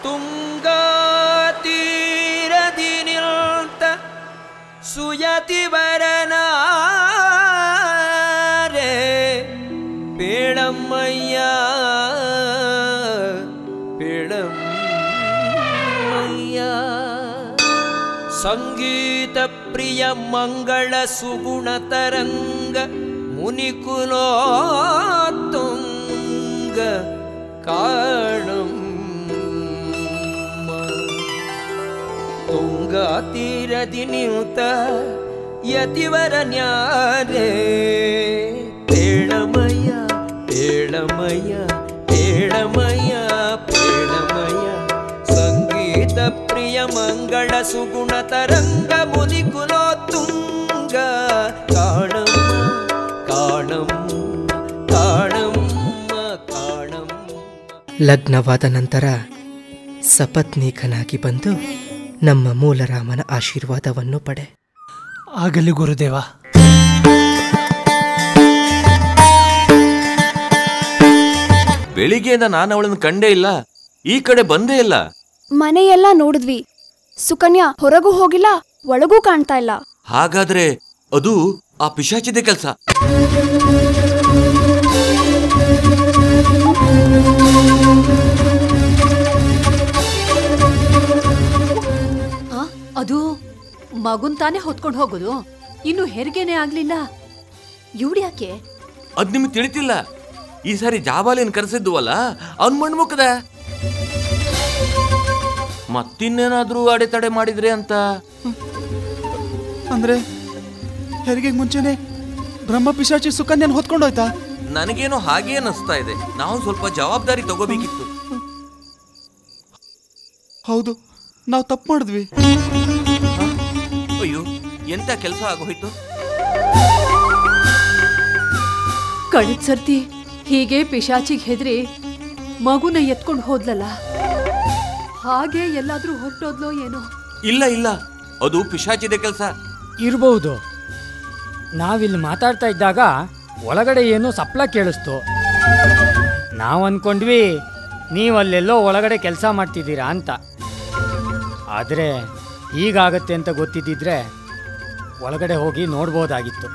ತುಂಗಾತೀರದಿ ನಿಲ್ತ ಸುಯತಿವರನಾರೆ ಬೇಳಮ್ಮಯ್ಯ ಬೇಳಮ್ಮಯ್ಯ ಸಂಗೀತ ಪ್ರಿಯ ಮಂಗಳ ಸುಗುಣ ತರಂಗ ಮುನಿಕುಲೋತ್ತುಂಗ ಕಾಣಮ್ಮ ತುಂಗ ತೀರದಿ ನಿಂತ ಯತಿವರ ನ್ಯಾರೇ ಪೇಳಮಯ್ಯ ಪೇಳಮಯ್ಯ ಪೇಳಮಯ್ಯ ಪೇಳಮಯ್ಯ ಸಂಗೀತ ಪ್ರಿಯ ಮಂಗಳ ಸುಗುಣ ತರಂಗ ಮುನಿಕುಲೋ ತುಂಗ ಕಾಣಮ್ಮ ಕಾಣಮ್ಮ ಕಾಣಮ್ಮ ಕಾಣಮ್ಮ ಲಗ್ನವಾದ ನಂತರ ಸಪತ್ನೀಕನಾಗಿ ಬಂದು ನಮ್ಮ ಮೂಲರಾಮನ ಆಶೀರ್ವಾದವನ್ನು ಪಡೆ ಆಗಲಿ ಗುರುದೇವ ಬೆಳಿಗ್ಗೆಯಿಂದ ನಾನು ಅವಳನ್ನು ಕಂಡೇ ಇಲ್ಲ ಈ ಕಡೆ ಬಂದೇ ಇಲ್ಲ ಮನೆಯೆಲ್ಲ ನೋಡಿದ್ವಿ ಸುಕನ್ಯಾ ಹೊರಗೂ ಹೋಗಿಲ್ಲ ಒಳಗೂ ಕಾಣ್ತಾ ಇಲ್ಲ ಹಾಗಾದ್ರೆ ಅದು ಆ ಪಿಶಾಚಿದೆ ಕೆಲಸ ಆ, ಅದು ಮಗುನ್ ತಾನೇ ಹೊತ್ಕೊಂಡು ಹೋಗೋದು ಇನ್ನು ಹೆರಿಗೆನೆ ಆಗ್ಲಿಲ್ಲ ಇವ್ಳು ಯಾಕೆ ಅದ್ ನಿಮ್ಗೆ ತಿಳಿತಿಲ್ಲ ಈ ಸಾರಿ ಜಾಬಾಲಿನ ಕರೆಸಿದ್ದು ಅಲ್ಲ ಅವ್ನ್ ಮಣ್ಮುಖದ ಮತ್ತಿನ್ನೇನಾದ್ರೂ ಅಡೆತಡೆ ಮಾಡಿದ್ರೆ ಅಂತ ಅಂದ್ರೆ ಹೆರಿಗೆಗೆ ಮುಂಚೆನೆ ಬ್ರಹ್ಮ ಪಿಶಾಚಿ ಸುಕನ್ಯನ ಹೊತ್ಕೊಂಡೋಯ್ತಾ ನನಗೇನೋ ಹಾಗೆ ಅನಿಸ್ತಾ ಇದೆ ನಾವು ಸ್ವಲ್ಪ ಜವಾಬ್ದಾರಿ ತಗೋಬೇಕಿತ್ತು ಹೌದು ನಾವು ತಪ್ಪು ಮಾಡಿದ್ವಿ ಅಯ್ಯೋ ಎಂತ ಕೆಲಸ ಆಗೋಯ್ತು ಕಳೆದ್ ಸರ್ತಿ ಹೀಗೆ ಪಿಶಾಚಿಗೆ ಹೆದ್ರಿ ಮಗುನ ಎತ್ಕೊಂಡು ಹೋದ್ಲಲ್ಲ ಹಾಗೆ ಎಲ್ಲಾದ್ರೂ ಹೊರಟೋದ್ಲೋ ಏನೋ ಇಲ್ಲ ಇಲ್ಲ ಅದು ಪಿಶಾಚಿದೆ ಕೆಲಸ ಇರ್ಬೋದು ನಾವಿಲ್ಲಿ ಮಾತಾಡ್ತಾ ಇದ್ದಾಗ ಒಳಗಡೆ ಏನೋ ಸಪ್ಲ ಕೇಳಿಸ್ತು ನಾವು ಅನ್ಕೊಂಡ್ವಿ ನೀವು ಅಲ್ಲೆಲ್ಲೋ ಒಳಗಡೆ ಕೆಲಸ ಮಾಡ್ತಿದ್ದೀರಾ ಅಂತ ಆದರೆ ಹೀಗಾಗತ್ತೆ ಅಂತ ಗೊತ್ತಿದ್ದಿದ್ರೆ ಒಳಗಡೆ ಹೋಗಿ ನೋಡ್ಬೋದಾಗಿತ್ತು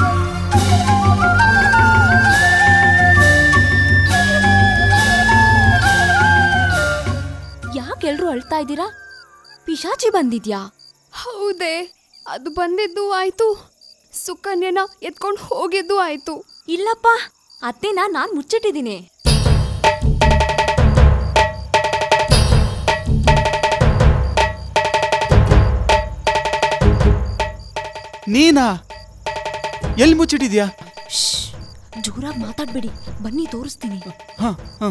ಯಾಕೆಲ್ರೂ ಅಳ್ತಾ ಇದ್ದೀರಾ ಪಿಶಾಚಿ ಬಂದಿದ್ಯಾ ಹೌದೇ ಅದು ಬಂದಿದ್ದು ಆಯ್ತು ಸುಕನ್ಯನ ಎತ್ಕೊಂಡು ಹೋಗಿದ್ದು ಆಯ್ತು ಇಲ್ಲಪ್ಪ ಅತ್ತೆನ ನಾನ್ ಮುಚ್ಚಿಟ್ಟಿದ್ದೀನಿ ನೀನಾ ಎಲ್ಲಿ ಮುಚ್ಚಿಟ್ಟಿದ್ಯಾ ಜೋರಾಗಿ ಮಾತಾಡ್ಬೇಡಿ ಬನ್ನಿ ತೋರಿಸ್ತೀನಿ ಹಾ ಹಾ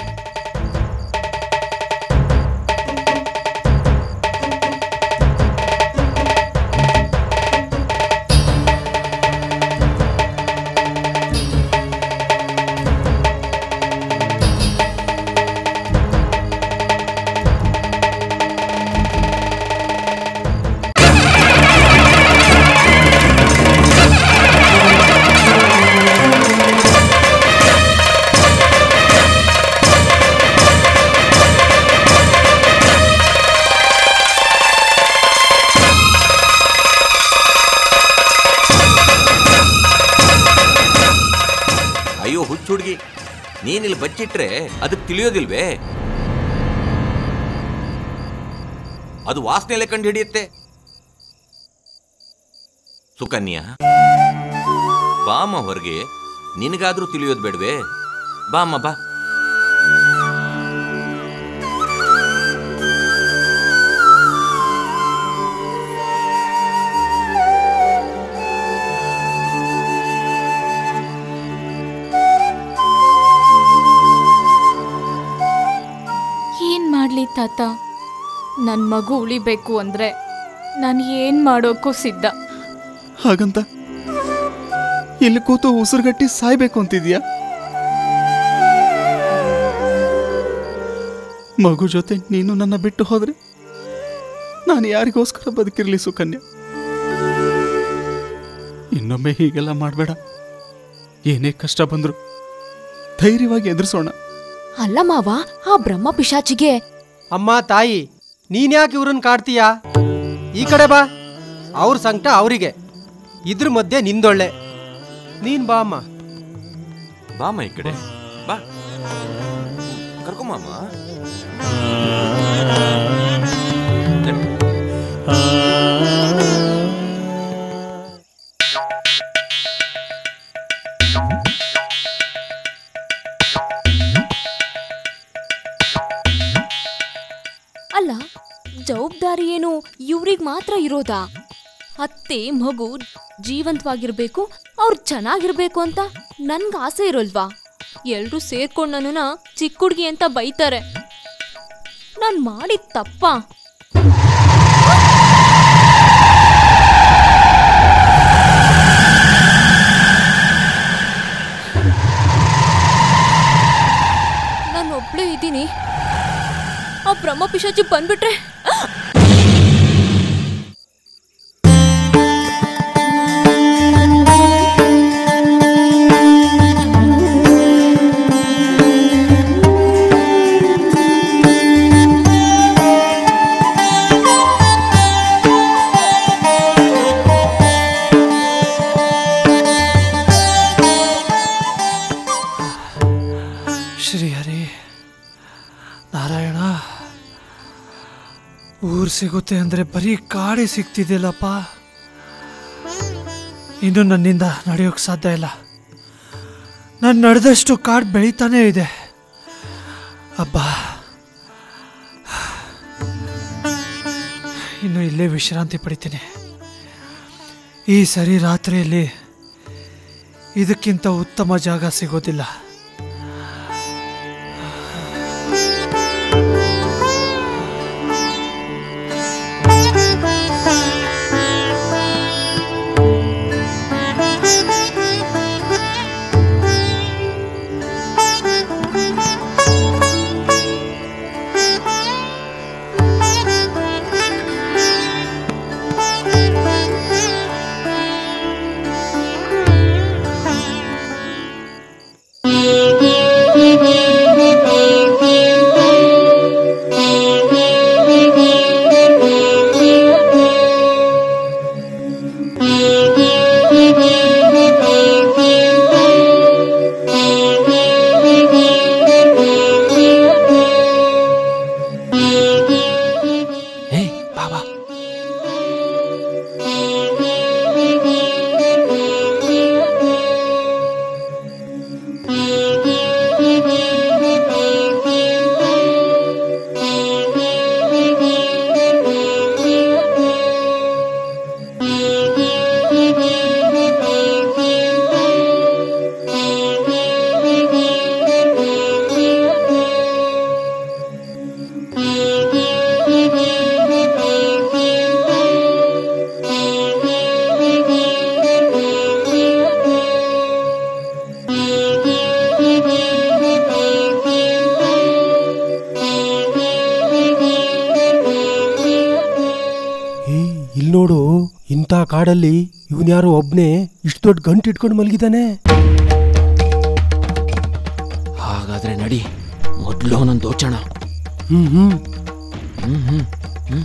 ಅಯ್ಯೋ ಹುಚ್ಚು ಹುಡುಗಿ ನೀನಿಲ್ಲಿ ಬಚ್ಚಿಟ್ರೆ ಅದಕ್ಕೆ ತಿಳಿಯೋದಿಲ್ವೇ ಅದು ವಾಸನೆಲೆ ಕಂಡು ಹಿಡಿಯುತ್ತೆ ಸುಕನ್ಯಾ ಬಾಮ ಹೊರಗೆ ನಿನಗಾದ್ರೂ ತಿಳಿಯೋದು ಬೇಡ್ವೇ ಬಾಮ್ಮ ಬಾ ಏನ್ ಮಾಡ್ಲಿ ತಾತ ನನ್ ಮಗು ಉಳಿಬೇಕು ಅಂದ್ರೆ ನಾನು ಏನ್ ಮಾಡೋಕ್ಕೂ ಸಿದ್ಧ ಹಾಗಂತ ಇಲ್ಲಿ ಕೂತು ಉಸಿರುಗಟ್ಟಿ ಸಾಯ್ಬೇಕು ಅಂತಿದ್ಯಾ ಮಗು ಜೊತೆ ನೀನು ನನ್ನ ಬಿಟ್ಟು ಹೋದ್ರೆ ನಾನು ಯಾರಿಗೋಸ್ಕರ ಬದುಕಿರ್ಲಿ ಸುಕನ್ಯಾ ಇನ್ನೊಮ್ಮೆ ಹೀಗೆಲ್ಲ ಮಾಡಬೇಡ ಏನೇ ಕಷ್ಟ ಬಂದ್ರು ಧೈರ್ಯವಾಗಿ ಎದುರಿಸೋಣ ಅಲ್ಲ ಮಾವ ಆ ಬ್ರಹ್ಮ ಪಿಶಾಚಿಗೆ ಅಮ್ಮ ತಾಯಿ ನೀನ್ಯಾಕೆ ಇವ್ರನ್ನ ಕಾಡ್ತೀಯಾ ಈ ಕಡೆ ಬಾ ಅವ್ರ ಸಂಕಟ ಅವರಿಗೆ ಇದ್ರ ಮಧ್ಯೆ ನಿಂದೊಳ್ಳೆ ನೀನ್ ಬಾ ಅಮ್ಮ ಬಾಮ್ಮ ಈ ಕಡೆ ಬಾ ಕರ್ಕೊಂಬಮ್ಮ ಅಲ್ಲ ಜವಾಬ್ದಾರಿ ಏನು ಇವ್ರಿಗೆ ಮಾತ್ರ ಇರೋದಾ ಅತ್ತೆ ಮಗು ಜೀವಂತವಾಗಿರ್ಬೇಕು ಅವ್ರು ಚೆನ್ನಾಗಿರ್ಬೇಕು ಅಂತ ನನ್ಗೆ ಆಸೆ ಇರೋಲ್ವಾ ಎಲ್ರೂ ಸೇರ್ಕೊಂಡು ನನ್ನನ್ನ ಚಿಕ್ಕ ಹುಡ್ಗಿ ಅಂತ ಬೈತಾರೆ ನಾನು ಮಾಡಿದ ತಪ್ಪಾ ನಾನು ಒಬ್ಳೇ ಇದ್ದೀನಿ ಆ ಬ್ರಹ್ಮ ಪಿಶಾಚಿ ಬಂದ್ಬಿಟ್ರೆ ಶ್ರೀಹರಿ ನಾರಾಯಣ ಊರು ಸಿಗುತ್ತೆ ಅಂದರೆ ಬರೀ ಕಾಡೇ ಸಿಗ್ತಿದ್ದಿಲ್ಲಪ್ಪ ಇನ್ನು ನನ್ನಿಂದ ನಡೆಯೋಕ್ಕೆ ಸಾಧ್ಯ ಇಲ್ಲ ನಾನು ನಡೆದಷ್ಟು ಕಾಡು ಬೆಳೀತಾನೇ ಇದೆ ಅಬ್ಬಾ ಇನ್ನು ಇಲ್ಲೇ ವಿಶ್ರಾಂತಿ ಪಡಿತೀನಿ ಈ ಸರಿ ರಾತ್ರಿಯಲ್ಲಿ ಇದಕ್ಕಿಂತ ಉತ್ತಮ ಜಾಗ ಸಿಗೋದಿಲ್ಲ ಏ ಬಾಬಾ ಏ ಇಲ್ಲಿ ನೋಡು ಇಂಥ ಕಾಡಲ್ಲಿ ಇವನ್ಯಾರೋ ಒಬ್ನೇ ಇಷ್ಟು ದೊಡ್ಡ ಗಂಟು ಇಟ್ಕೊಂಡು ಮಲಗಿದಾನೆ ಹಾಗಾದ್ರೆ ನಡಿ ಮೊದಲು ಅವನನ್ನು ದೋಚೋಣ ಹ್ಮ್ ಹ್ಮ್ ಹ್ಮ್ ಹ್ಮ್ ಹ್ಮ್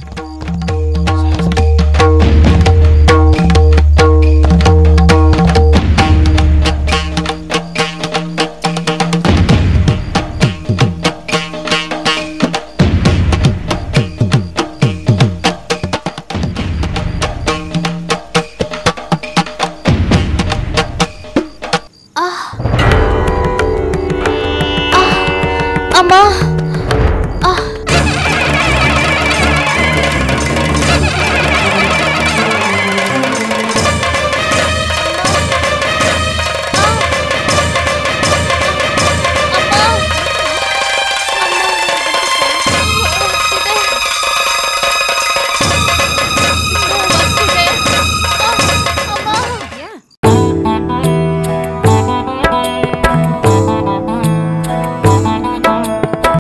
ಅಮ್ಮ ಆ